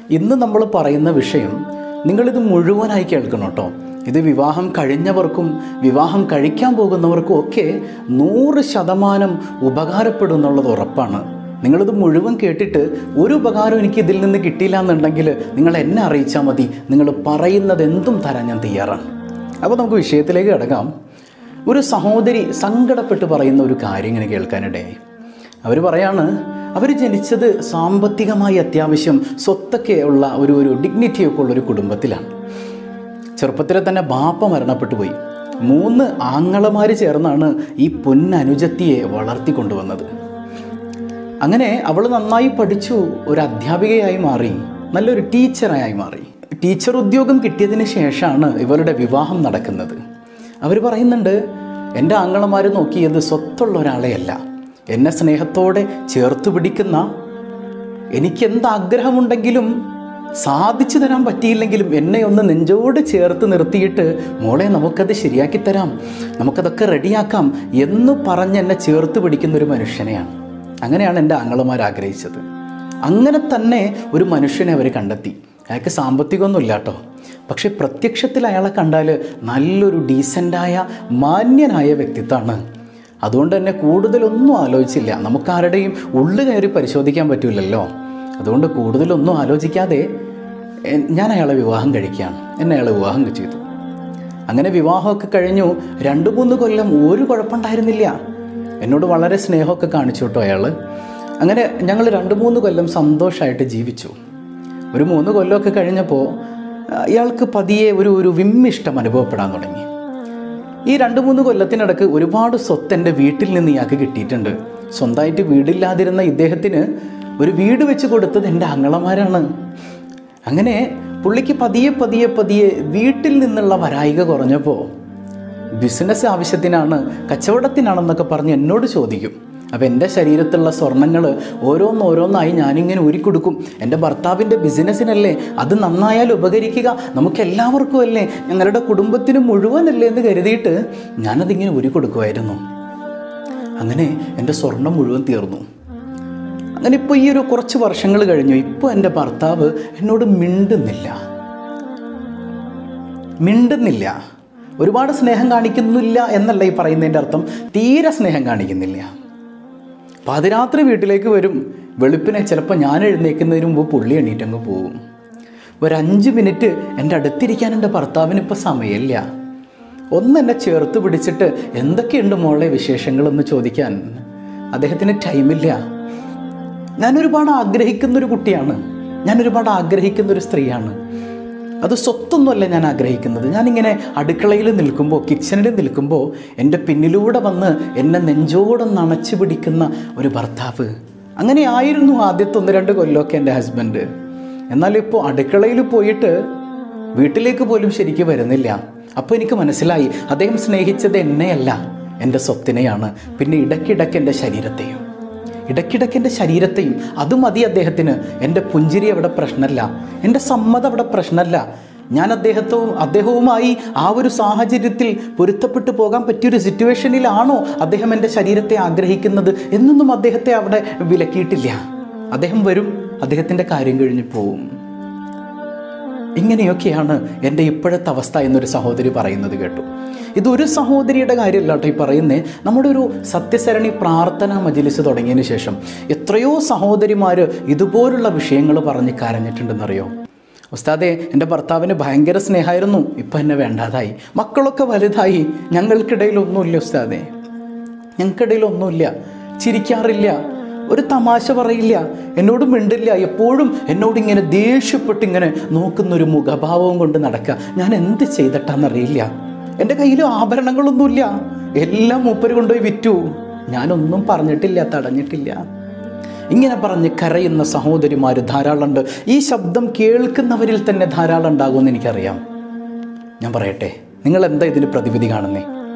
ഇന്ന് നമ്മൾ പറയുന്ന വിഷയം നിങ്ങളിത് മുഴുവനായി കേൾക്കണം കേട്ടോ ഇത് വിവാഹം കഴിഞ്ഞവർക്കും വിവാഹം കഴിക്കാൻ പോകുന്നവർക്കും ഒക്കെ നൂറ് ശതമാനം ഉപകാരപ്പെടും എന്നുള്ളത് ഉറപ്പാണ് നിങ്ങളിത് മുഴുവൻ കേട്ടിട്ട് ഒരു ഉപകാരം എനിക്ക് ഇതിൽ നിന്ന് കിട്ടിയില്ല എന്നുണ്ടെങ്കിൽ നിങ്ങൾ എന്നെ അറിയിച്ചാൽ മതി നിങ്ങൾ പറയുന്നത് എന്തും തരാൻ ഞാൻ തയ്യാറാണ് അപ്പോൾ നമുക്ക് വിഷയത്തിലേക്ക് കിടക്കാം ഒരു സഹോദരി സങ്കടപ്പെട്ട് പറയുന്ന ഒരു കാര്യം ഇങ്ങനെ കേൾക്കാനിടയായി അവർ പറയാണ് അവർ ജനിച്ചത് സാമ്പത്തികമായി അത്യാവശ്യം സ്വത്തൊക്കെ ഉള്ള ഒരു ഒരു ഡിഗ്നിറ്റിയൊക്കെ ഉള്ള ഒരു കുടുംബത്തിലാണ് ചെറുപ്പത്തിലെ തന്നെ ബാപ്പ മരണപ്പെട്ടു പോയി മൂന്ന് ആങ്ങളമാർ ചേർന്നാണ് ഈ പൊന്നനുജത്തിയെ വളർത്തിക്കൊണ്ടുവന്നത് അങ്ങനെ അവൾ നന്നായി പഠിച്ചു ഒരു അധ്യാപികയായി മാറി നല്ലൊരു ടീച്ചറായി മാറി ടീച്ചർ ഉദ്യോഗം കിട്ടിയതിന് ശേഷമാണ് ഇവരുടെ വിവാഹം നടക്കുന്നത് അവർ പറയുന്നുണ്ട് എൻ്റെ ആങ്ങളമാർ നോക്കിയത് സ്വത്തുള്ള ഒരാളെയല്ല എന്നെ സ്നേഹത്തോടെ ചേർത്ത് പിടിക്കുന്ന എനിക്ക് എന്ത് ആഗ്രഹമുണ്ടെങ്കിലും സാധിച്ചു തരാൻ പറ്റിയില്ലെങ്കിലും എന്നെ ഒന്ന് നെഞ്ചോട് ചേർത്ത് നിർത്തിയിട്ട് മോളെ നമുക്കത് ശരിയാക്കി തരാം നമുക്കതൊക്കെ റെഡിയാക്കാം എന്ന് പറഞ്ഞ് എന്നെ ചേർത്ത് പിടിക്കുന്ന ഒരു മനുഷ്യനെയാണ് അങ്ങനെയാണ് എൻ്റെ ആങ്ങളമാർ ആഗ്രഹിച്ചത് അങ്ങനെ തന്നെ ഒരു മനുഷ്യനെ അവർ കണ്ടെത്തി അയാൾക്ക് സാമ്പത്തികമൊന്നുമില്ല കേട്ടോ പക്ഷേ പ്രത്യക്ഷത്തിൽ അയാളെ കണ്ടാൽ നല്ലൊരു ഡീസൻ്റായ മാന്യനായ വ്യക്തിത്വമാണ് അതുകൊണ്ട് തന്നെ കൂടുതലൊന്നും ആലോചിച്ചില്ല നമുക്കാരുടെയും ഉള്ളു കയറി പരിശോധിക്കാൻ പറ്റില്ലല്ലോ അതുകൊണ്ട് കൂടുതലൊന്നും ആലോചിക്കാതെ എ- ഞാൻ അയാളെ വിവാഹം കഴിക്കുകയാണ് എന്നെ അയാളെ വിവാഹം ചെയ്തു അങ്ങനെ വിവാഹമൊക്കെ കഴിഞ്ഞു രണ്ട് മൂന്ന് കൊല്ലം ഒരു കുഴപ്പമുണ്ടായിരുന്നില്ല എന്നോട് വളരെ സ്നേഹമൊക്കെ കാണിച്ചു കേട്ടോ അയാൾ അങ്ങനെ ഞങ്ങൾ രണ്ട് മൂന്ന് കൊല്ലം സന്തോഷമായിട്ട് ജീവിച്ചു ഒരു മൂന്ന് കൊല്ലമൊക്കെ കഴിഞ്ഞപ്പോൾ ഇയാൾക്ക് പതിയെ ഒരു ഒരു വിമ്മിഷ്ടം അനുഭവപ്പെടാൻ തുടങ്ങി ഈ രണ്ട് മൂന്ന് കൊല്ലത്തിനിടക്ക് ഒരുപാട് സ്വത്ത് എൻ്റെ വീട്ടിൽ നിന്ന് ഇയാൾക്ക് കിട്ടിയിട്ടുണ്ട് സ്വന്തമായിട്ട് വീടില്ലാതിരുന്ന ഇദ്ദേഹത്തിന് ഒരു വീട് വെച്ച് കൊടുത്തത് എൻ്റെ അങ്ങളമാരാണ് അങ്ങനെ പുള്ളിക്ക് പതിയെ പതിയെ പതിയെ വീട്ടിൽ നിന്നുള്ള വരായിക കുറഞ്ഞപ്പോൾ ബിസിനസ് ആവശ്യത്തിനാണ് കച്ചവടത്തിനാണെന്നൊക്കെ പറഞ്ഞ് എന്നോട് ചോദിക്കും അപ്പോൾ എൻ്റെ ശരീരത്തിലുള്ള സ്വർണ്ണങ്ങൾ ഓരോന്നോരോന്നായി ഞാനിങ്ങനെ ഊരിക്കൊടുക്കും എൻ്റെ ഭർത്താവിൻ്റെ ബിസിനസ്സിനല്ലേ അത് നന്നായാൽ ഉപകരിക്കുക നമുക്ക് എല്ലാവർക്കും അല്ലേ ഞങ്ങളുടെ കുടുംബത്തിന് മുഴുവനല്ലേ എന്ന് കരുതിയിട്ട് ഞാനതിങ്ങനെ ഊരിക്കൊടുക്കുമായിരുന്നു അങ്ങനെ എൻ്റെ സ്വർണം മുഴുവൻ തീർന്നു അങ്ങനെ ഇപ്പോൾ ഈ ഒരു കുറച്ച് വർഷങ്ങൾ കഴിഞ്ഞു ഇപ്പോൾ എൻ്റെ ഭർത്താവ് എന്നോട് മിണ്ടുന്നില്ല മിണ്ടുന്നില്ല ഒരുപാട് സ്നേഹം കാണിക്കുന്നില്ല എന്നല്ല ഈ പറയുന്നതിൻ്റെ അർത്ഥം തീരെ സ്നേഹം കാണിക്കുന്നില്ല പാതിരാത്രി വീട്ടിലേക്ക് വരും വെളുപ്പിനെ ചിലപ്പോൾ ഞാൻ എഴുന്നേൽക്കുന്നതിന് മുമ്പ് പുള്ളി എണീറ്റങ്ങ് പോവും ഒരു അഞ്ച് മിനിറ്റ് എൻ്റെ അടുത്തിരിക്കാൻ എൻ്റെ ഭർത്താവിന് ഇപ്പോൾ സമയമില്ല ഒന്ന് എന്നെ ചേർത്ത് പിടിച്ചിട്ട് എന്തൊക്കെയുണ്ട് മോളെ വിശേഷങ്ങളെന്ന് ചോദിക്കാൻ അദ്ദേഹത്തിന് ടൈമില്ല ഞാൻ ഒരുപാട് ആഗ്രഹിക്കുന്ന ഒരു കുട്ടിയാണ് ഞാൻ ഒരുപാട് ആഗ്രഹിക്കുന്ന ഒരു സ്ത്രീയാണ് അത് സ്വത്തൊന്നുമല്ല ഞാൻ ആഗ്രഹിക്കുന്നത് ഞാനിങ്ങനെ അടുക്കളയിൽ നിൽക്കുമ്പോൾ കിച്ചണിൽ നിൽക്കുമ്പോൾ എൻ്റെ പിന്നിലൂടെ വന്ന് എന്നെ നെഞ്ചോടൊന്ന് അണച്ചു പിടിക്കുന്ന ഒരു ഭർത്താവ് അങ്ങനെ ആയിരുന്നു ആദ്യത്തെ ഒന്ന് രണ്ട് കൊല്ലമൊക്കെ എൻ്റെ ഹസ്ബൻഡ് എന്നാൽ ഇപ്പോൾ അടുക്കളയിൽ പോയിട്ട് വീട്ടിലേക്ക് പോലും ശരിക്ക് വരുന്നില്ല അപ്പോൾ എനിക്ക് മനസ്സിലായി അദ്ദേഹം സ്നേഹിച്ചത് എന്നെയല്ല എൻ്റെ സ്വത്തിനെയാണ് പിന്നെ ഇടയ്ക്കിടയ്ക്ക് എൻ്റെ ശരീരത്തെയും ഇടയ്ക്കിടയ്ക്ക് എൻ്റെ ശരീരത്തെയും അത് മതി അദ്ദേഹത്തിന് എൻ്റെ പുഞ്ചിരി അവിടെ പ്രശ്നമല്ല എൻ്റെ സമ്മതം അവിടെ പ്രശ്നമല്ല ഞാൻ അദ്ദേഹത്തവും അദ്ദേഹവുമായി ആ ഒരു സാഹചര്യത്തിൽ പൊരുത്തപ്പെട്ടു പോകാൻ പറ്റിയൊരു സിറ്റുവേഷനിലാണോ അദ്ദേഹം എൻ്റെ ശരീരത്തെ ആഗ്രഹിക്കുന്നത് എന്നൊന്നും അദ്ദേഹത്തെ അവിടെ വിലക്കിയിട്ടില്ല അദ്ദേഹം വരും അദ്ദേഹത്തിൻ്റെ കാര്യം കഴിഞ്ഞ് പോവും ഇങ്ങനെയൊക്കെയാണ് എൻ്റെ ഇപ്പോഴത്തെ അവസ്ഥ എന്നൊരു സഹോദരി പറയുന്നത് കേട്ടു ഇതൊരു സഹോദരിയുടെ കാര്യമല്ല കേട്ടോ ഈ പറയുന്നത് നമ്മുടെ ഒരു സത്യസരണി പ്രാർത്ഥന മജിലിസ് തുടങ്ങിയതിന് ശേഷം എത്രയോ സഹോദരിമാർ ഇതുപോലുള്ള വിഷയങ്ങൾ പറഞ്ഞ് കരഞ്ഞിട്ടുണ്ടെന്നറിയോ ഉസ്താദെ എൻ്റെ ഭർത്താവിന് ഭയങ്കര സ്നേഹമായിരുന്നു ഇപ്പം എന്നെ വേണ്ടാതായി മക്കളൊക്കെ വലുതായി ഞങ്ങൾക്കിടയിൽ ഒന്നുമില്ല ഉസ്താദെ ഞങ്ങൾക്കിടയിൽ ഒന്നുമില്ല ചിരിക്കാറില്ല ഒരു തമാശ പറയില്ല എന്നോട് മിണ്ടില്ല എപ്പോഴും എന്നോട് ഇങ്ങനെ ദേഷ്യപ്പെട്ട് ഇങ്ങനെ നോക്കുന്നൊരു മുഖഭാവവും കൊണ്ട് നടക്കുക ഞാൻ എന്ത് ചെയ്തിട്ടാന്നറിയില്ല എൻ്റെ കയ്യിൽ ആഭരണങ്ങളൊന്നുമില്ല എല്ലാം മൂപ്പര് കൊണ്ടുപോയി വിറ്റു ഞാനൊന്നും പറഞ്ഞിട്ടില്ല തടഞ്ഞിട്ടില്ല ഇങ്ങനെ പറഞ്ഞ് കരയുന്ന സഹോദരിമാർ ധാരാളമുണ്ട് ഈ ശബ്ദം കേൾക്കുന്നവരിൽ തന്നെ ധാരാളം ഉണ്ടാകുമെന്ന് എനിക്കറിയാം ഞാൻ പറയട്ടെ നിങ്ങൾ എന്താ ഇതിന് പ്രതിവിധി കാണുന്നേ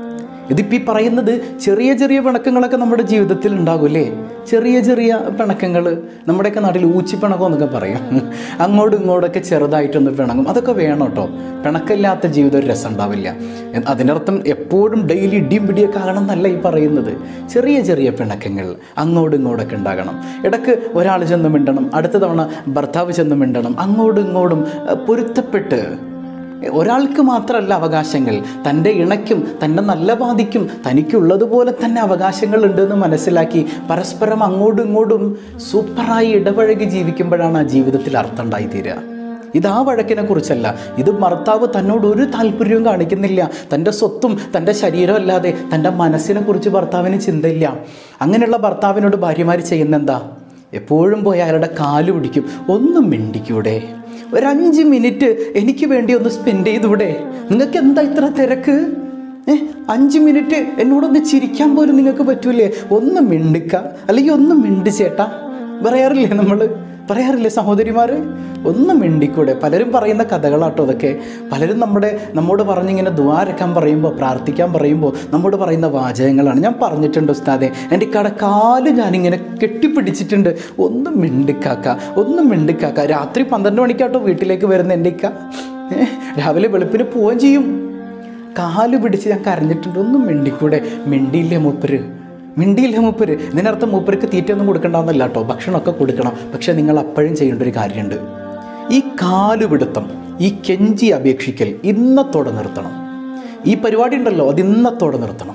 ഇതിപ്പോൾ ഈ പറയുന്നത് ചെറിയ ചെറിയ പിണക്കങ്ങളൊക്കെ നമ്മുടെ ജീവിതത്തിൽ ഉണ്ടാകുമല്ലേ ചെറിയ ചെറിയ പിണക്കങ്ങൾ നമ്മുടെയൊക്കെ നാട്ടിൽ ഊച്ചിപ്പിണക്കം എന്നൊക്കെ പറയും അങ്ങോട്ടും ഇങ്ങോട്ടൊക്കെ ചെറുതായിട്ടൊന്ന് പിണങ്ങും അതൊക്കെ വേണം കേട്ടോ പിണക്കമില്ലാത്ത ജീവിതം ഒരു രസം ഉണ്ടാവില്ല എ- അതിൻ്റെ അർത്ഥം എപ്പോഴും ഡെയിലി ഇടിയും പിടിയൊക്കെ ആകണം എന്നല്ല ഈ പറയുന്നത് ചെറിയ ചെറിയ പിണക്കങ്ങൾ അങ്ങോട്ടും ഇങ്ങോട്ടൊക്കെ ഉണ്ടാകണം ഇടയ്ക്ക് ഒരാൾ ചെന്ന് മിണ്ടണം അടുത്ത തവണ ഭർത്താവ് ചെന്ന് മിണ്ടണം അങ്ങോട്ടും ഇങ്ങോട്ടും അഹ്, പൊരുത്തപ്പെട്ട് ഒരാൾക്ക് മാത്രമല്ല അവകാശങ്ങൾ തൻ്റെ ഇണയ്ക്കും തൻ്റെ നല്ല പാതിക്കും തനിക്കുള്ളതുപോലെ തന്നെ അവകാശങ്ങൾ ഉണ്ടെന്ന് മനസ്സിലാക്കി പരസ്പരം അങ്ങോട്ടും ഇങ്ങോട്ടും സൂപ്പറായി ഇടപഴകി ജീവിക്കുമ്പോഴാണ് ആ ജീവിതത്തിൽ അർത്ഥം ഉണ്ടായിത്തീരുക ഇത് ആ വഴക്കിനെ കുറിച്ചല്ല ഇത് ഭർത്താവ് തന്നോട് ഒരു താല്പര്യവും കാണിക്കുന്നില്ല തൻ്റെ സ്വത്തും തൻ്റെ ശരീരം അല്ലാതെ തൻ്റെ മനസ്സിനെ കുറിച്ച് ഭർത്താവിന് ചിന്തയില്ല അങ്ങനെയുള്ള ഭർത്താവിനോട് ഭാര്യമാർ ചെയ്യുന്ന എന്താ എപ്പോഴും പോയി അയാളുടെ കാല് പിടിക്കും ഒന്നും മിണ്ടിക്കൂടെ ഒരു അഞ്ച് മിനിറ്റ് എനിക്ക് വേണ്ടി ഒന്ന് സ്പെൻഡ് ചെയ്തൂടെ നിങ്ങൾക്ക് എന്താ ഇത്ര തിരക്ക് ഏ അഞ്ച് മിനിറ്റ് എന്നോടൊന്ന് ചിരിക്കാൻ പോലും നിങ്ങൾക്ക് പറ്റൂലേ ഒന്ന് മിണ്ടിക്ക അല്ലെങ്കിൽ ഒന്ന് മിണ്ട് ചേട്ടാ പറയാറില്ലേ നമ്മൾ പറയാറില്ലേ സഹോദരിമാർ ഒന്ന് മിണ്ടിക്കൂടെ പലരും പറയുന്ന കഥകളാട്ടോ അതൊക്കെ പലരും നമ്മുടെ നമ്മോട് പറഞ്ഞിങ്ങനെ ദ്വാരക്കാൻ പറയുമ്പോൾ പ്രാർത്ഥിക്കാൻ പറയുമ്പോൾ നമ്മോട് പറയുന്ന വാചകങ്ങളാണ് ഞാൻ പറഞ്ഞിട്ടുണ്ട് ഉസ്താദെ എൻ്റെ കടക്കാല് ഞാനിങ്ങനെ കെട്ടിപ്പിടിച്ചിട്ടുണ്ട് ഒന്ന് മിണ്ടിക്കാക്ക ഒന്ന് മിണ്ടിക്കാക്ക രാത്രി പന്ത്രണ്ട് മണിക്കാട്ടോ വീട്ടിലേക്ക് വരുന്ന എൻ്റെ ഇക്ക ഏ, രാവിലെ വെളുപ്പിന് പോവുകയും ചെയ്യും കാല് പിടിച്ച് ഞാൻ കരഞ്ഞിട്ടുണ്ട് ഒന്നും മിണ്ടിക്കൂടെ മിണ്ടിയില്ലേ മൂപ്പര് മിണ്ടിയില്ല മൂപ്പര് ഇതിനർത്ഥം മൂപ്പർക്ക് തീറ്റയൊന്നും കൊടുക്കണ്ടെന്നല്ല കേട്ടോ ഭക്ഷണമൊക്കെ കൊടുക്കണം പക്ഷെ നിങ്ങൾ അപ്പോഴും ചെയ്യേണ്ട ഒരു കാര്യമുണ്ട് ഈ കാലുപിടുത്തം ഈ കെഞ്ചി അപേക്ഷിക്കൽ ഇന്നത്തോടെ നിർത്തണം ഈ പരിപാടി ഉണ്ടല്ലോ അത് ഇന്നത്തോടെ നിർത്തണം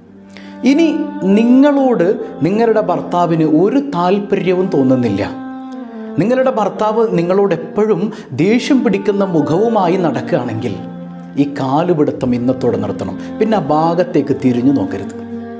ഇനി നിങ്ങളോട് നിങ്ങളുടെ ഭർത്താവിന് ഒരു താല്പര്യവും തോന്നുന്നില്ല നിങ്ങളുടെ ഭർത്താവ് നിങ്ങളോട് എപ്പോഴും ദേഷ്യം പിടിക്കുന്ന മുഖവുമായി നടക്കുകയാണെങ്കിൽ ഈ കാലുപിടുത്തം ഇന്നത്തോടെ നിർത്തണം പിന്നെ ആ ഭാഗത്തേക്ക് തിരിഞ്ഞു നോക്കരുത്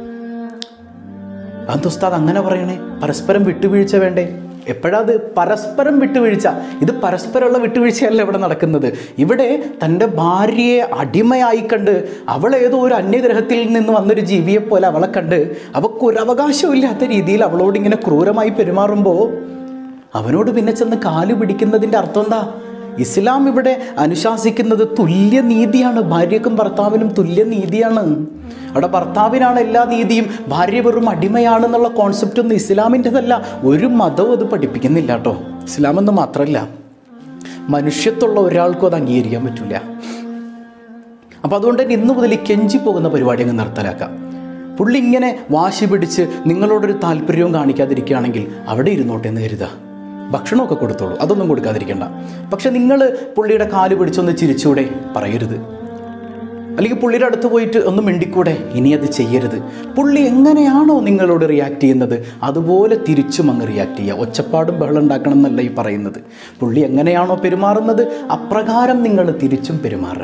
അന്തോസ്താദ് അങ്ങനെ പറയണേ പരസ്പരം വിട്ടുവീഴ്ച വേണ്ടേ എപ്പോഴത് പരസ്പരം വിട്ടുവീഴ്ച ഇത് പരസ്പരമുള്ള വിട്ടുവീഴ്ചയല്ല ഇവിടെ നടക്കുന്നത് ഇവിടെ തൻ്റെ ഭാര്യയെ അടിമയായി കണ്ട് അവൾ ഏതോ ഒരു അന്യഗ്രഹത്തിൽ നിന്ന് വന്നൊരു ജീവിയെ പോലെ അവളെ കണ്ട് അവൾക്കൊരവകാശമില്ലാത്ത രീതിയിൽ അവളോട് ഇങ്ങനെ ക്രൂരമായി പെരുമാറുമ്പോൾ അവനോട് പിന്നെ ചെന്ന് കാലു പിടിക്കുന്നതിൻ്റെ അർത്ഥം എന്താ ഇസ്ലാം ഇവിടെ അനുശാസിക്കുന്നത് തുല്യനീതിയാണ് ഭാര്യക്കും ഭർത്താവിനും തുല്യനീതിയാണ് അവിടെ ഭർത്താവിനാണ് എല്ലാ നീതിയും ഭാര്യ വെറും അടിമയാണെന്നുള്ള കോൺസെപ്റ്റ് ഒന്നും ഇസ്ലാമിൻ്റെതല്ല ഒരു മതവും അത് പഠിപ്പിക്കുന്നില്ല കേട്ടോ ഇസ്ലാം എന്ന് മാത്രമല്ല മനുഷ്യത്തുള്ള ഒരാൾക്കും അത് അംഗീകരിക്കാൻ പറ്റില്ല അപ്പോൾ അതുകൊണ്ട് തന്നെ ഇന്ന് മുതൽ ഈ കെഞ്ചി പോകുന്ന പരിപാടി അങ്ങ് നിർത്തലാക്കാം പുള്ളി ഇങ്ങനെ വാശി പിടിച്ച് നിങ്ങളോടൊരു താല്പര്യവും കാണിക്കാതിരിക്കുകയാണെങ്കിൽ അവിടെ ഇരുന്നോട്ടെ എന്ന് കരുതുക ഭക്ഷണമൊക്കെ കൊടുത്തോളൂ അതൊന്നും കൊടുക്കാതിരിക്കണ്ട പക്ഷെ നിങ്ങൾ പുള്ളിയുടെ കാല് പിടിച്ചൊന്ന് ചിരിച്ചൂടെ പറയരുത് അല്ലെങ്കിൽ പുള്ളിയുടെ അടുത്ത് പോയിട്ട് ഒന്ന് മിണ്ടിക്കൂടെ ഇനി അത് ചെയ്യരുത് പുള്ളി എങ്ങനെയാണോ നിങ്ങളോട് റിയാക്ട് ചെയ്യുന്നത് അതുപോലെ തിരിച്ചും അങ്ങ് റിയാക്ട് ചെയ്യുക ഒച്ചപ്പാടും ബഹളം ഉണ്ടാക്കണം എന്നല്ല ഈ പറയുന്നത് പുള്ളി എങ്ങനെയാണോ പെരുമാറുന്നത് അപ്രകാരം നിങ്ങൾ തിരിച്ചും പെരുമാറുക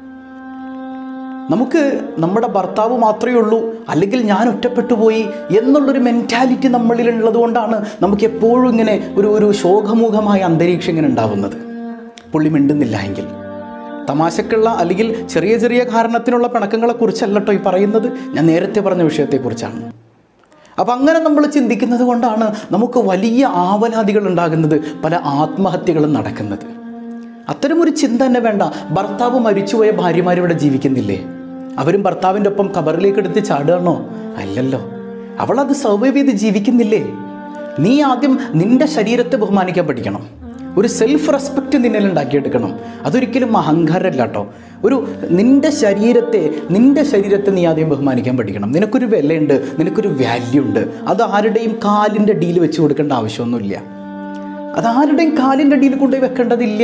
നമുക്ക് നമ്മുടെ ഭർത്താവ് മാത്രമേ ഉള്ളൂ അല്ലെങ്കിൽ ഞാൻ ഒറ്റപ്പെട്ടു പോയി എന്നുള്ളൊരു മെൻറ്റാലിറ്റി നമ്മളിൽ ഉള്ളത് കൊണ്ടാണ് നമുക്ക് എപ്പോഴും ഇങ്ങനെ ഒരു ഒരു ശോകമുഖമായ അന്തരീക്ഷം ഇങ്ങനെ ഉണ്ടാവുന്നത് പുള്ളി മിണ്ടുന്നില്ല എങ്കിൽ തമാശക്കുള്ള അല്ലെങ്കിൽ ചെറിയ ചെറിയ കാരണത്തിനുള്ള പിണക്കങ്ങളെക്കുറിച്ചല്ല കേട്ടോ ഈ പറയുന്നത് ഞാൻ നേരത്തെ പറഞ്ഞ വിഷയത്തെക്കുറിച്ചാണ് അപ്പം അങ്ങനെ നമ്മൾ ചിന്തിക്കുന്നത് കൊണ്ടാണ് നമുക്ക് വലിയ ആവലാതികൾ ഉണ്ടാകുന്നത് പല ആത്മഹത്യകളും നടക്കുന്നത് അത്തരമൊരു ചിന്ത തന്നെ വേണ്ട ഭർത്താവ് മരിച്ചുപോയ ഭാര്യമാരിവിടെ ജീവിക്കുന്നില്ലേ അവരും ഭർത്താവിൻ്റെ ഒപ്പം കബറിലേക്ക് എടുത്ത് ചാടുകയാണോ അല്ലല്ലോ അവളത് സർവൈവ് ചെയ്ത് ജീവിക്കുന്നില്ലേ നീ ആദ്യം നിന്റെ ശരീരത്തെ ബഹുമാനിക്കാൻ പഠിക്കണം ഒരു സെൽഫ് റെസ്പെക്റ്റ് നിന്നിൽ ഉണ്ടാക്കിയെടുക്കണം അതൊരിക്കലും അഹങ്കാരമല്ല കേട്ടോ ഒരു നിന്റെ ശരീരത്തെ നിന്റെ ശരീരത്തെ നീ ആദ്യം ബഹുമാനിക്കാൻ പഠിക്കണം നിനക്കൊരു വിലയുണ്ട് നിനക്കൊരു വാല്യൂ ഉണ്ട് അത് ആരുടെയും കാലിൻ്റെ അടിയിൽ വെച്ച് കൊടുക്കേണ്ട ആവശ്യമൊന്നുമില്ല അത് ആരുടെയും കാലിൻ്റെ അടിയിൽ കൊണ്ടുപോയി വെക്കേണ്ടതില്ല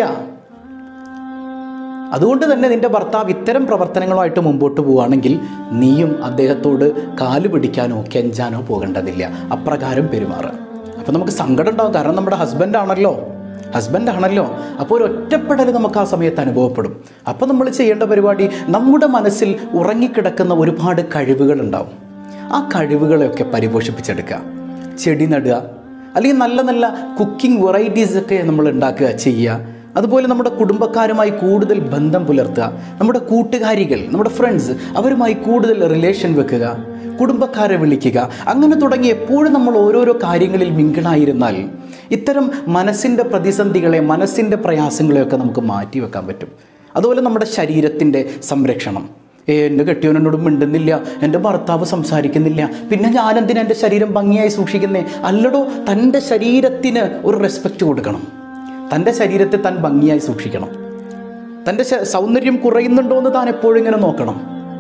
അതുകൊണ്ട് തന്നെ നിന്റെ ഭർത്താവ് ഇത്തരം പ്രവർത്തനങ്ങളുമായിട്ട് മുമ്പോട്ട് പോവുകയാണെങ്കിൽ നീയും അദ്ദേഹത്തോട് കാല് പിടിക്കാനോ കെഞ്ചാനോ പോകേണ്ടതില്ല അപ്രകാരം പെരുമാറുക അപ്പോൾ നമുക്ക് സങ്കടം ഉണ്ടാവും കാരണം നമ്മുടെ ഹസ്ബൻഡ് ആണല്ലോ ഹസ്ബൻഡ് ആണല്ലോ അപ്പോൾ ഒരു ഒറ്റപ്പെടൽ നമുക്ക് ആ സമയത്ത് അനുഭവപ്പെടും അപ്പോൾ നമ്മൾ ചെയ്യേണ്ട പരിപാടി നമ്മുടെ മനസ്സിൽ ഉറങ്ങിക്കിടക്കുന്ന ഒരുപാട് കഴിവുകൾ ഉണ്ടാവും ആ കഴിവുകളെയൊക്കെ പരിപോഷിപ്പിച്ചെടുക്കുക ചെടി നടുക അല്ലെങ്കിൽ നല്ല നല്ല കുക്കിംഗ് വെറൈറ്റീസ് ഒക്കെ നമ്മൾ ഉണ്ടാക്കുക ചെയ്യുക അതുപോലെ നമ്മുടെ കുടുംബക്കാരുമായി കൂടുതൽ ബന്ധം പുലർത്തുക നമ്മുടെ കൂട്ടുകാരികൾ നമ്മുടെ ഫ്രണ്ട്സ് അവരുമായി കൂടുതൽ റിലേഷൻ വെക്കുക കുടുംബക്കാരെ വിളിക്കുക അങ്ങനെ തുടങ്ങി എപ്പോഴും നമ്മൾ ഓരോരോ കാര്യങ്ങളിൽ മിങ്കിളായിരുന്നാൽ ഇത്തരം മനസ്സിൻ്റെ പ്രതിസന്ധികളെ മനസ്സിൻ്റെ പ്രയാസങ്ങളെയൊക്കെ നമുക്ക് മാറ്റി വെക്കാൻ പറ്റും അതുപോലെ നമ്മുടെ ശരീരത്തിൻ്റെ സംരക്ഷണം ഏ എൻ്റെ കെട്ടിയവനോട് മിണ്ടുന്നില്ല എൻ്റെ ഭർത്താവ് സംസാരിക്കുന്നില്ല പിന്നെ ഞാനെന്തിനാ എൻ്റെ ശരീരം ഭംഗിയായി സൂക്ഷിക്കുന്നേ അല്ലടോ തൻ്റെ ശരീരത്തിന് ഒരു റെസ്പെക്റ്റ് കൊടുക്കണം തൻ്റെ ശരീരത്തെ താൻ ഭംഗിയായി സൂക്ഷിക്കണം തൻ്റെ ശ- സൗന്ദര്യം കുറയുന്നുണ്ടോ എന്ന് താൻ എപ്പോഴും ഇങ്ങനെ നോക്കണം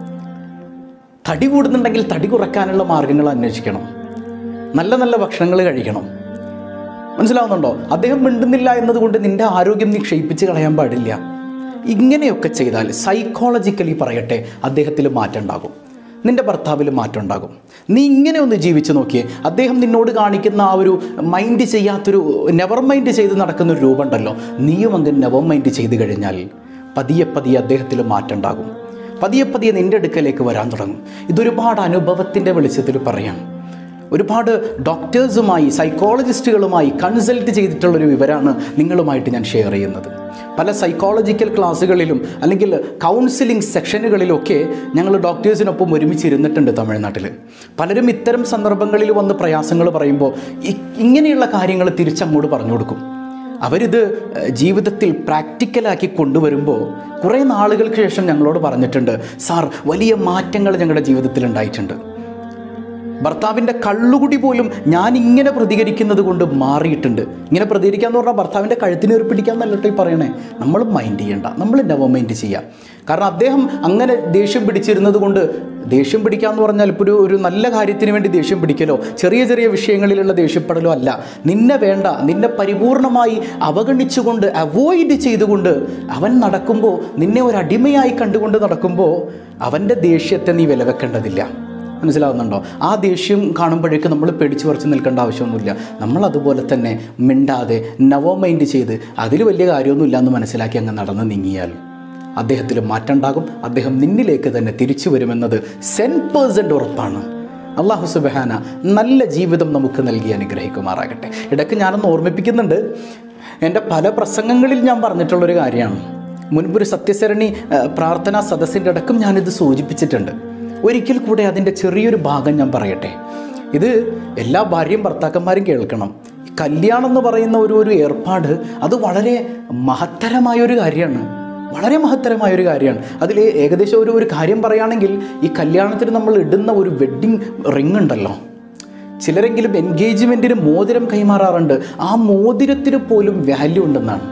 തടി കൂടുന്നുണ്ടെങ്കിൽ തടി കുറയ്ക്കാനുള്ള മാർഗങ്ങൾ അന്വേഷിക്കണം നല്ല നല്ല ഭക്ഷണങ്ങൾ കഴിക്കണം മനസ്സിലാവുന്നുണ്ടോ അദ്ദേഹം മിണ്ടുന്നില്ല എന്നതുകൊണ്ട് നിന്റെ ആരോഗ്യം നീ ക്ഷയിപ്പിച്ച് കളയാൻ പാടില്ല ഇങ്ങനെയൊക്കെ ചെയ്താൽ സൈക്കോളജിക്കലി പറയട്ടെ അദ്ദേഹത്തിൽ മാറ്റം ഉണ്ടാകും നിന്റെ ഭർത്താവിൽ മാറ്റം ഉണ്ടാകും നീ ഇങ്ങനെ ഒന്ന് ജീവിച്ചു നോക്കിയേ അദ്ദേഹം നിന്നോട് കാണിക്കുന്ന ആ ഒരു മൈൻഡ് ചെയ്യാത്തൊരു നെവർ മൈൻഡ് ചെയ്ത് നടക്കുന്ന ഒരു രൂപം ഉണ്ടല്ലോ നീയും അങ്ങനെ നെവർ മൈൻഡ് ചെയ്ത് കഴിഞ്ഞാൽ പതിയെ പതിയെ അദ്ദേഹത്തിൽ മാറ്റം ഉണ്ടാകും പതിയെ പതിയെ നിന്റെ അടുക്കലേക്ക് വരാൻ തുടങ്ങും ഇതൊരുപാട് അനുഭവത്തിൻ്റെ വെളിച്ചത്തിൽ പറയാം ഒരുപാട് ഡോക്ടേഴ്സുമായി സൈക്കോളജിസ്റ്റുകളുമായി കൺസൾട്ട് ചെയ്തിട്ടുള്ളൊരു വിവരമാണ് നിങ്ങളുമായിട്ട് ഞാൻ ഷെയർ ചെയ്യുന്നത് പല സൈക്കോളജിക്കൽ ക്ലാസ്സുകളിലും അല്ലെങ്കിൽ കൗൺസിലിംഗ് സെക്ഷനുകളിലൊക്കെ ഞങ്ങൾ ഡോക്ടേഴ്സിനൊപ്പം ഒരുമിച്ച് ഇരുന്നിട്ടുണ്ട് തമിഴ്നാട്ടിൽ പലരും ഇത്തരം സന്ദർഭങ്ങളിൽ വന്ന് പ്രയാസങ്ങൾ പറയുമ്പോൾ ഇ- ഇങ്ങനെയുള്ള കാര്യങ്ങൾ തിരിച്ചങ്ങോട്ട് പറഞ്ഞു കൊടുക്കും അവരിത് ഏഹ്, ജീവിതത്തിൽ പ്രാക്ടിക്കലാക്കി കൊണ്ടുവരുമ്പോൾ കുറേ നാളുകൾക്ക് ശേഷം ഞങ്ങളോട് പറഞ്ഞിട്ടുണ്ട് സാർ വലിയ മാറ്റങ്ങൾ ഞങ്ങളുടെ ജീവിതത്തിൽ ഉണ്ടായിട്ടുണ്ട് ഭർത്താവിൻ്റെ കള്ളുകുടി പോലും ഞാൻ ഇങ്ങനെ പ്രതികരിക്കുന്നത് കൊണ്ട് മാറിയിട്ടുണ്ട് ഇങ്ങനെ പ്രതികരിക്കാന്ന് പറഞ്ഞാൽ ഭർത്താവിൻ്റെ കഴുത്തിന് ഒരു പിടിക്കാന്നല്ലോ ഈ പറയണേ നമ്മൾ മൈൻഡ് ചെയ്യണ്ട നമ്മൾ നെവർ മൈൻഡ് ചെയ്യാം കാരണം അദ്ദേഹം അങ്ങനെ ദേഷ്യം പിടിച്ചിരുന്നത് കൊണ്ട് ദേഷ്യം പിടിക്കാന്ന് പറഞ്ഞാൽ ഇപ്പോൾ ഒരു ഒരു നല്ല കാര്യത്തിന് വേണ്ടി ദേഷ്യം പിടിക്കലോ ചെറിയ ചെറിയ വിഷയങ്ങളിലുള്ള ദേഷ്യപ്പെടലോ അല്ല നിന്നെ വേണ്ട നിന്നെ പരിപൂർണമായി അവഗണിച്ചുകൊണ്ട് അവോയ്ഡ് ചെയ്തുകൊണ്ട് അവൻ നടക്കുമ്പോൾ നിന്നെ ഒരു അടിമയായി കണ്ടുകൊണ്ട് നടക്കുമ്പോൾ അവൻ്റെ ദേഷ്യത്തെ നീ വിലവെക്കേണ്ടതില്ല മനസ്സിലാവുന്നുണ്ടോ ആ ദേഷ്യം കാണുമ്പോഴേക്ക് നമ്മൾ പേടിച്ച് പറിച്ച് നിൽക്കേണ്ട ആവശ്യമൊന്നുമില്ല നമ്മൾ അതുപോലെ തന്നെ മിണ്ടാതെ നവോ മൈൻഡ് ചെയ്ത് അതിൽ വലിയ കാര്യമൊന്നുമില്ല എന്ന് മനസ്സിലാക്കി അങ്ങ് നടന്ന് നീങ്ങിയാൽ അദ്ദേഹത്തിൽ മാറ്റം ഉണ്ടാകും അദ്ദേഹം നിന്നിലേക്ക് തന്നെ തിരിച്ചു വരുമെന്നത് സെൻ പേഴ്സൻ്റ് ഉറപ്പാണ് അള്ളാഹു സുബഹാന നല്ല ജീവിതം നമുക്ക് നൽകി അനുഗ്രഹിക്കുമാറാകട്ടെ ഇടയ്ക്ക് ഞാനൊന്ന് ഓർമ്മിപ്പിക്കുന്നുണ്ട് എൻ്റെ പല പ്രസംഗങ്ങളിൽ ഞാൻ പറഞ്ഞിട്ടുള്ളൊരു കാര്യമാണ് മുൻപൊരു സത്യസരണി ആ, പ്രാർത്ഥനാ സദസ്സിൻ്റെ അടക്കം ഞാനിത് സൂചിപ്പിച്ചിട്ടുണ്ട് ഒരിക്കൽ കൂടെ അതിൻ്റെ ചെറിയൊരു ഭാഗം ഞാൻ പറയട്ടെ ഇത് എല്ലാ ഭാര്യയും ഭർത്താക്കന്മാരും കേൾക്കണം ഈ കല്യാണം എന്ന് പറയുന്ന ഒരു ഒരു ഏർപ്പാട് അത് വളരെ മഹത്തരമായ ഒരു കാര്യമാണ് വളരെ മഹത്തരമായ ഒരു കാര്യമാണ് അതിൽ ഏകദേശം ഒരു ഒരു കാര്യം പറയുകയാണെങ്കിൽ ഈ കല്യാണത്തിന് നമ്മൾ ഇടുന്ന ഒരു വെഡ്ഡിങ് റിങ് ഉണ്ടല്ലോ ചിലരെങ്കിലും എൻഗേജ്മെൻറ്റിന് മോതിരം കൈമാറാറുണ്ട് ആ മോതിരത്തിന് പോലും വാല്യൂ ഉണ്ടെന്നാണ്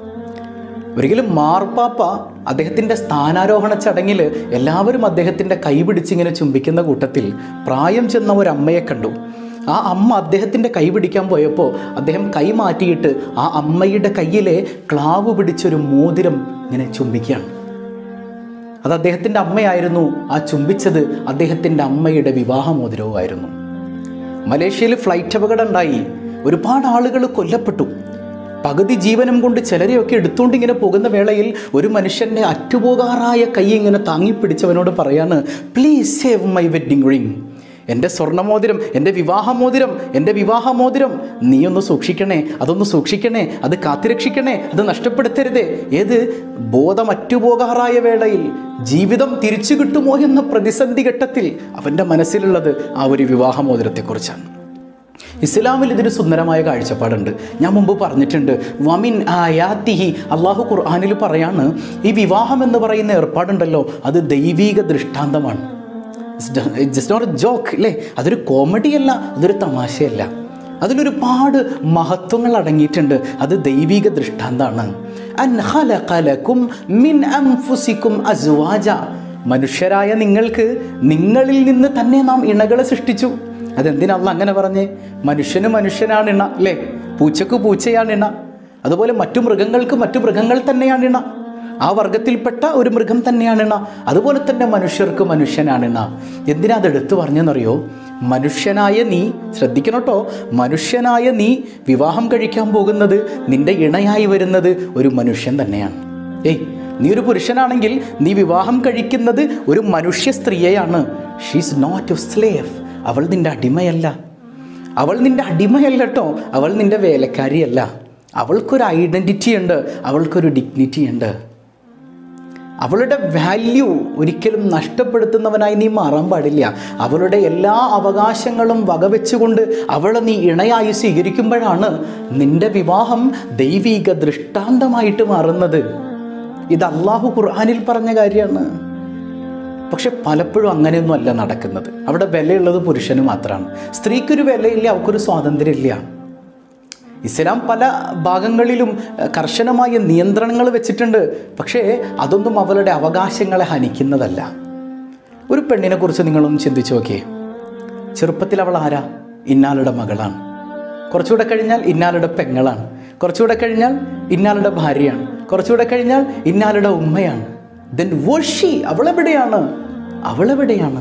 ഒരിക്കലും മാർപ്പാപ്പ അദ്ദേഹത്തിൻ്റെ സ്ഥാനാരോഹണ ചടങ്ങിൽ എല്ലാവരും അദ്ദേഹത്തിൻ്റെ കൈ പിടിച്ചിങ്ങനെ ചുംബിക്കുന്ന കൂട്ടത്തിൽ പ്രായം ചെന്ന ഒരു അമ്മയെ കണ്ടു ആ അമ്മ അദ്ദേഹത്തിൻ്റെ കൈ പിടിക്കാൻ പോയപ്പോൾ അദ്ദേഹം കൈ മാറ്റിയിട്ട് ആ അമ്മയുടെ കയ്യിലെ ക്ലാവ് പിടിച്ചൊരു മോതിരം ഇങ്ങനെ ചുംബിക്കുകയാണ് അത് അദ്ദേഹത്തിൻ്റെ അമ്മയായിരുന്നു ആ ചുംബിച്ചത് അദ്ദേഹത്തിൻ്റെ അമ്മയുടെ വിവാഹമോതിരവുമായിരുന്നു മലേഷ്യയിൽ ഫ്ലൈറ്റ് അപകടം ഉണ്ടായി ഒരുപാട് ആളുകൾ കൊല്ലപ്പെട്ടു പകുതി ജീവനം കൊണ്ട് ചിലരെയൊക്കെ എടുത്തുകൊണ്ട് ഇങ്ങനെ പോകുന്ന വേളയിൽ ഒരു മനുഷ്യൻ്റെ അറ്റുപോകാറായ കൈ ഇങ്ങനെ താങ്ങിപ്പിടിച്ചവനോട് പറയാണ് please save my wedding ring എൻ്റെ സ്വർണ്ണമോതിരം എൻ്റെ വിവാഹമോതിരം എൻ്റെ വിവാഹമോതിരം നീ ഒന്ന് സൂക്ഷിക്കണേ അതൊന്ന് സൂക്ഷിക്കണേ അത് കാത്തുരക്ഷിക്കണേ അത് നഷ്ടപ്പെടുത്തരുതേ ഏത് ബോധം അറ്റുപോകാറായ വേളയിൽ ജീവിതം തിരിച്ചു കിട്ടുമോ എന്ന പ്രതിസന്ധി ഘട്ടത്തിൽ അവൻ്റെ മനസ്സിലുള്ളത് ആ ഒരു വിവാഹമോതിരത്തെക്കുറിച്ചാണ് ഇസ്ലാമിൽ ഇതിന് സുന്ദരമായ കാഴ്ചപ്പാടുണ്ട് ഞാൻ മുമ്പ് പറഞ്ഞിട്ടുണ്ട് വമിൻ ആയാത്തിഹി അള്ളാഹു ഖുർആാനിൽ പറയാണ് ഈ വിവാഹം എന്ന് പറയുന്ന ഏർപ്പാടുണ്ടല്ലോ അത് ദൈവീക ദൃഷ്ടാന്തമാണ് ജസ്റ്റ് നോട്ട് ജോക്ക് അല്ലേ അതൊരു കോമഡിയല്ല അതൊരു തമാശയല്ല അതിലൊരുപാട് മഹത്വങ്ങൾ അടങ്ങിയിട്ടുണ്ട് അത് ദൈവിക ദൃഷ്ടാന്താണ് അൻ ഖലഖലകും മിൻ അൻഫുസികും അസ്വാജ മനുഷ്യരായ നിങ്ങൾക്ക് നിങ്ങളിൽ നിന്ന് തന്നെ നാം ഇണകളെ സൃഷ്ടിച്ചു അതെന്തിനാ അള്ളാഹ് അങ്ങനെ പറഞ്ഞേ മനുഷ്യന് മനുഷ്യനാണ് ഇണ അല്ലേ പൂച്ചക്ക് പൂച്ചയാണ് ഇണ അതുപോലെ മറ്റു മൃഗങ്ങൾക്ക് മറ്റു മൃഗങ്ങൾ തന്നെയാണ് ഇണ ആ വർഗത്തിൽപ്പെട്ട ഒരു മൃഗം തന്നെയാണ് ഇണ അതുപോലെ തന്നെ മനുഷ്യർക്ക് മനുഷ്യനാണ് ഇണ എന്തിനാ അത് എടുത്തു പറഞ്ഞെന്നറിയോ മനുഷ്യനായ നീ ശ്രദ്ധിക്കണം കേട്ടോ മനുഷ്യനായ നീ വിവാഹം കഴിക്കാൻ പോകുന്നത് നിന്റെ ഇണയായി വരുന്നത് ഒരു മനുഷ്യൻ തന്നെയാണ് ഏയ് നീ ഒരു പുരുഷനാണെങ്കിൽ നീ വിവാഹം കഴിക്കുന്നത് ഒരു മനുഷ്യ സ്ത്രീയെയാണ് ഷീസ് നോട്ട് യു സ്ലേവ് അവൾ നിന്റെ അടിമയല്ല അവൾ നിന്റെ അടിമയല്ല കേട്ടോ അവൾ നിന്റെ വേലക്കാരിയല്ല അവൾക്കൊരു ഐഡൻറ്റിറ്റി ഉണ്ട് അവൾക്കൊരു ഡിഗ്നിറ്റി ഉണ്ട് അവളുടെ വാല്യൂ ഒരിക്കലും നഷ്ടപ്പെടുത്തുന്നവനായി നീ മാറാൻ പാടില്ല അവളുടെ എല്ലാ അവകാശങ്ങളും വകവെച്ചുകൊണ്ട് അവളെ നീ ഇണയായി സ്വീകരിക്കുമ്പോഴാണ് നിന്റെ വിവാഹം ദൈവിക ദൃഷ്ടാന്തമായിട്ട് മാറുന്നത് ഇത് അള്ളാഹു ഖുർആാനിൽ പറഞ്ഞ കാര്യമാണ് പക്ഷെ പലപ്പോഴും അങ്ങനെയൊന്നും അല്ല നടക്കുന്നത് അവിടെ വിലയുള്ളത് പുരുഷന് മാത്രമാണ് സ്ത്രീക്കൊരു വിലയില്ല അവൾക്കൊരു സ്വാതന്ത്ര്യമില്ല ഇസ്ലാം പല ഭാഗങ്ങളിലും അഹ്, കർശനമായ നിയന്ത്രണങ്ങൾ വെച്ചിട്ടുണ്ട് പക്ഷേ അതൊന്നും അവളുടെ അവകാശങ്ങളെ ഹനിക്കുന്നതല്ല ഒരു പെണ്ണിനെ കുറിച്ച് നിങ്ങളൊന്ന് ചിന്തിച്ചു നോക്കിയേ ചെറുപ്പത്തിൽ അവൾ ആരാ ഇന്നാളുടെ മകളാണ് കുറച്ചുകൂടെ കഴിഞ്ഞാൽ ഇന്നാളുടെ പെങ്ങളാണ് കുറച്ചുകൂടെ കഴിഞ്ഞാൽ ഇന്നാളുടെ ഭാര്യയാണ് കുറച്ചുകൂടെ കഴിഞ്ഞാൽ ഇന്നാളുടെ ഉമ്മയാണ് ദെൻ വർഷി അവളെവിടെയാണ് അവളെവിടെയാണ്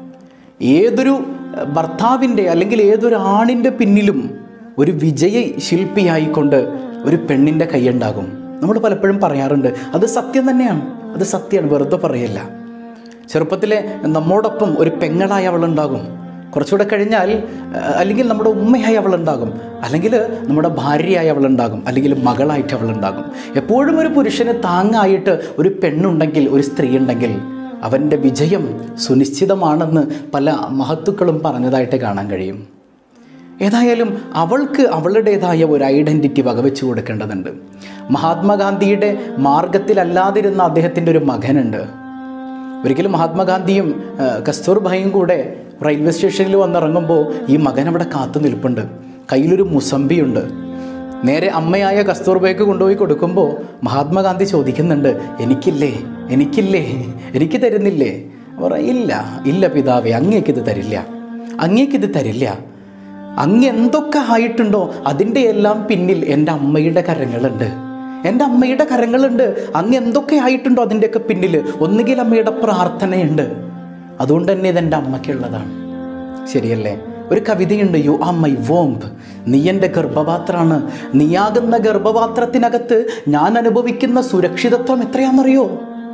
ഏതൊരു അഹ്, ഭർത്താവിൻ്റെ അല്ലെങ്കിൽ ഏതൊരു ആണിൻ്റെ പിന്നിലും ഒരു വിജയ ശില്പിയായിക്കൊണ്ട് ഒരു പെണ്ണിൻ്റെ കൈയുണ്ടാകും നമ്മൾ പലപ്പോഴും പറയാറുണ്ട് അത് സത്യം തന്നെയാണ് അത് സത്യമാണ് വെറുതെ പറയല്ല ചെറുപ്പത്തിലെ നമ്മോടൊപ്പം ഒരു പെങ്ങളായി അവളുണ്ടാകും കുറച്ചുകൂടെ കഴിഞ്ഞാൽ അഹ്, അല്ലെങ്കിൽ നമ്മുടെ ഉമ്മയായി അവളുണ്ടാകും അല്ലെങ്കിൽ നമ്മുടെ ഭാര്യയായി അവളുണ്ടാകും അല്ലെങ്കിൽ മകളായിട്ട് അവളുണ്ടാകും എപ്പോഴും ഒരു പുരുഷന് താങ്ങായിട്ട് ഒരു പെണ്ണുണ്ടെങ്കിൽ ഒരു സ്ത്രീ ഉണ്ടെങ്കിൽ അവൻ്റെ വിജയം സുനിശ്ചിതമാണെന്ന് പല മഹത്തുക്കളും പറഞ്ഞതായിട്ട് കാണാൻ കഴിയും ഏതായാലും അവൾക്ക് അവളുടേതായ ഒരു ഐഡൻറ്റിറ്റി വകവെച്ചു കൊടുക്കേണ്ടതുണ്ട് മഹാത്മാഗാന്ധിയുടെ മാർഗത്തിലല്ലാതിരുന്ന അദ്ദേഹത്തിൻ്റെ ഒരു മകനുണ്ട് ഒരിക്കലും മഹാത്മാഗാന്ധിയും ആ, കസ്തൂർബായും കൂടെ റെയിൽവേ സ്റ്റേഷനിൽ വന്നിറങ്ങുമ്പോൾ ഈ മകൻ അവിടെ കാത്തു നിൽപ്പുണ്ട് കയ്യിലൊരു മുസമ്പിയുണ്ട് നേരെ അമ്മയായ കസ്തൂർബയ്ക്ക് കൊണ്ടുപോയി കൊടുക്കുമ്പോൾ മഹാത്മാഗാന്ധി ചോദിക്കുന്നുണ്ട് എനിക്കില്ലേ എനിക്കില്ലേ എനിക്ക് തരുന്നില്ലേ അവർ ഇല്ല ഇല്ല പിതാവേ അങ്ങേക്കിത് തരില്ല അങ്ങേക്കിത് തരില്ല അങ്ങ് എന്തൊക്കെ ആയിട്ടുണ്ടോ അതിൻ്റെ എല്ലാം പിന്നിൽ എൻ്റെ അമ്മയുടെ കരങ്ങളുണ്ട് എൻ്റെ അമ്മയുടെ കരങ്ങളുണ്ട് അങ്ങ് എന്തൊക്കെ ആയിട്ടുണ്ടോ അതിൻ്റെയൊക്കെ പിന്നിൽ ഒന്നുകിൽ അമ്മയുടെ പ്രാർത്ഥനയുണ്ട് അതുകൊണ്ട് തന്നെ ഇതെൻ്റെ അമ്മയ്ക്കുള്ളതാണ് ശരിയല്ലേ ഒരു കവിതയുണ്ട് യു ആ മൈ വോംബ് നീ എൻ്റെ ഗർഭപാത്രമാണ് നീയാകുന്ന ഗർഭപാത്രത്തിനകത്ത് ഞാൻ അനുഭവിക്കുന്ന സുരക്ഷിതത്വം എത്രയാണെന്നറിയോ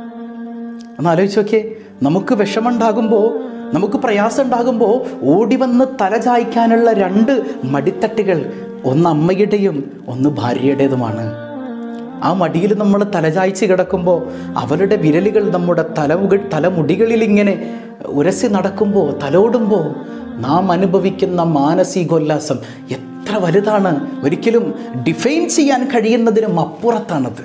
ഒന്ന് ആലോചിച്ച് നോക്കിയേ നമുക്ക് വിഷമുണ്ടാകുമ്പോൾ നമുക്ക് പ്രയാസം ഉണ്ടാകുമ്പോൾ ഓടി വന്ന് തല ചായ്ക്കാനുള്ള രണ്ട് മടിത്തട്ടുകൾ ഒന്ന് അമ്മയുടെയും ഒന്ന് ഭാര്യയുടേതുമാണ് ആ മടിയിൽ നമ്മൾ തലചായ്ച്ച് കിടക്കുമ്പോൾ അവരുടെ വിരലുകൾ നമ്മുടെ തലമുകൾ തലമുടികളിൽ ഇങ്ങനെ ഉരസി നടക്കുമ്പോൾ തലോടുമ്പോൾ നാം അനുഭവിക്കുന്ന മാനസികോല്ലാസം എത്ര വലുതാണ് ഒരിക്കലും ഡിഫൈൻ ചെയ്യാൻ കഴിയുന്നതിനും അപ്പുറത്താണത്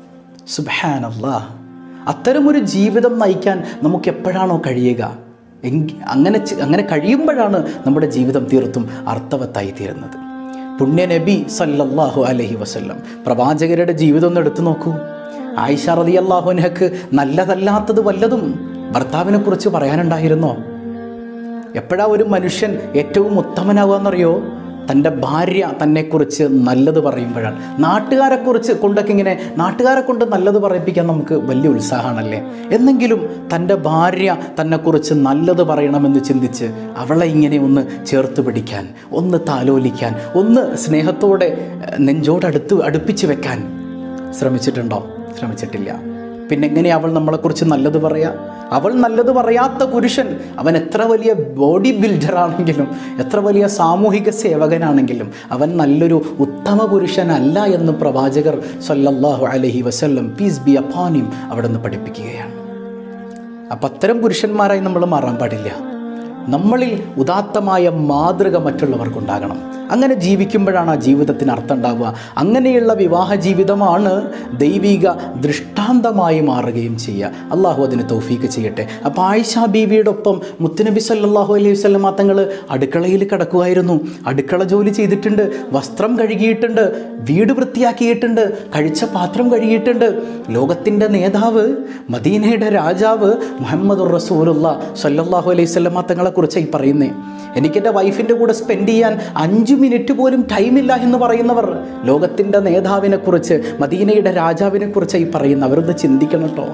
സുബാനല്ലാ അത്തരമൊരു ജീവിതം നയിക്കാൻ നമുക്ക് എപ്പോഴാണോ കഴിയുക എങ്കി അങ്ങനെ ചെ- അങ്ങനെ കഴിയുമ്പോഴാണ് നമ്മുടെ ജീവിതം തീർത്തും അർത്ഥവത്തായി തീരുന്നത് പുണ്യ നബി സല്ലല്ലാഹു അലൈഹി വസല്ലം പ്രവാചകരുടെ ജീവിതം ഒന്ന് എടുത്തു നോക്കൂ ആയിഷ റതി അള്ളാഹുനഹക്ക് നല്ലതല്ലാത്തത് വല്ലതും ഭർത്താവിനെ കുറിച്ച് പറയാനുണ്ടായിരുന്നോ എപ്പോഴാ ഒരു മനുഷ്യൻ ഏറ്റവും ഉത്തമനാവുകയെന്നറിയോ തൻ്റെ ഭാര്യ തന്നെക്കുറിച്ച് നല്ലത് പറയുമ്പോഴാണ് നാട്ടുകാരെക്കുറിച്ച് കൊണ്ടൊക്കെ ഇങ്ങനെ നാട്ടുകാരെ കൊണ്ട് നല്ലത് പറയിപ്പിക്കാൻ നമുക്ക് വലിയ ഉത്സാഹമാണല്ലേ എന്നെങ്കിലും തൻ്റെ ഭാര്യ തന്നെക്കുറിച്ച് നല്ലത് പറയണമെന്ന് ചിന്തിച്ച് അവളെ ഇങ്ങനെ ഒന്ന് ചേർത്ത് പിടിക്കാൻ ഒന്ന് താലോലിക്കാൻ ഒന്ന് സ്നേഹത്തോടെ ഏഹ്, നെഞ്ചോടടുത്ത് അടുപ്പിച്ച് വെക്കാൻ ശ്രമിച്ചിട്ടുണ്ടോ ശ്രമിച്ചിട്ടില്ല പിന്നെ എങ്ങനെയാ അവൾ നമ്മളെക്കുറിച്ച് നല്ലത് പറയാ അവൾ നല്ലത് പറയാത്ത പുരുഷൻ അവൻ എത്ര വലിയ ബോഡി ബിൽഡർ ആണെങ്കിലും എത്ര വലിയ സാമൂഹിക സേവകനാണെങ്കിലും അവൻ നല്ലൊരു ഉത്തമ പുരുഷനല്ല എന്ന് പ്രവാചകർ സല്ലല്ലാഹു അലൈഹി വസല്ലം പീസ് ബി അപ്പോനിം അവിടെ നിന്ന് പഠിപ്പിക്കുകയാണ് അപ്പം അത്തരം പുരുഷന്മാരായി നമ്മൾ മാറാൻ പാടില്ല നമ്മളിൽ ഉദാത്തമായ മാതൃക മറ്റുള്ളവർക്കുണ്ടാകണം അങ്ങനെ ജീവിക്കുമ്പോഴാണ് ആ ജീവിതത്തിന് അർത്ഥം ഉണ്ടാവുക അങ്ങനെയുള്ള വിവാഹ ജീവിതമാണ് ദൈവിക ദൃഷ്ടാന്തമായി മാറുകയും ചെയ്യുക അള്ളാഹു അതിന് തൗഫീക്ക് ചെയ്യട്ടെ അപ്പോൾ ആയിഷ ബീവിയുടെ ഒപ്പം മുത്തുനബി സല്ലല്ലാഹു അലൈഹി വസല്ലമ തങ്ങൾ അടുക്കളയിൽ കിടക്കുമായിരുന്നു അടുക്കള ജോലി ചെയ്തിട്ടുണ്ട് വസ്ത്രം കഴുകിയിട്ടുണ്ട് വീട് വൃത്തിയാക്കിയിട്ടുണ്ട് കഴിച്ച പാത്രം കഴുകിയിട്ടുണ്ട് ലോകത്തിൻ്റെ നേതാവ് മദീനയുടെ രാജാവ് മുഹമ്മദ് റസൂലുള്ള സല്ലല്ലാഹു അലൈഹി സ്വല്ലമ തങ്ങളെ കുറിച്ച് ഈ പറയുന്നേ എനിക്കെൻ്റെ വൈഫിൻ്റെ കൂടെ സ്പെൻഡ് ചെയ്യാൻ അഞ്ച് മിനിറ്റ് പോലും ടൈമില്ല എന്ന് പറയുന്നവർ ലോകത്തിൻ്റെ നേതാവിനെ കുറിച്ച് മദീനയുടെ രാജാവിനെ കുറിച്ച് ഈ പറയുന്ന അവരൊന്ന് ചിന്തിക്കണം കേട്ടോ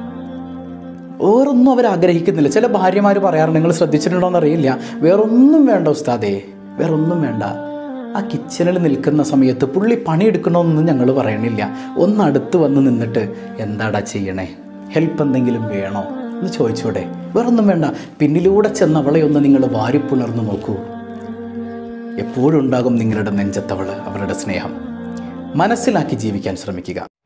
വേറൊന്നും അവർ ആഗ്രഹിക്കുന്നില്ല ചില ഭാര്യമാർ പറയാറുണ്ട് നിങ്ങൾ ശ്രദ്ധിച്ചിട്ടുണ്ടോ എന്നറിയില്ല വേറൊന്നും വേണ്ട ഉസ്താദേ വേറൊന്നും വേണ്ട ആ കിച്ചണിൽ നിൽക്കുന്ന സമയത്ത് പുള്ളി പണിയെടുക്കണമെന്നൊന്നും ഞങ്ങൾ പറയണില്ല ഒന്ന് അടുത്ത് വന്ന് നിന്നിട്ട് എന്താടാ ചെയ്യണേ ഹെൽപ്പ് എന്തെങ്കിലും വേണോ എന്ന് ചോദിച്ചൂടെ വേറൊന്നും വേണ്ട പിന്നിലൂടെ ചെന്ന് അവളെ ഒന്ന് നിങ്ങൾ വാരിപ്പുണർന്നു നോക്കൂ എപ്പോഴും ഉണ്ടാകും നിങ്ങളുടെ നെഞ്ചത്തവള് അവളുടെ സ്നേഹം മനസ്സിലാക്കി ജീവിക്കാൻ ശ്രമിക്കുക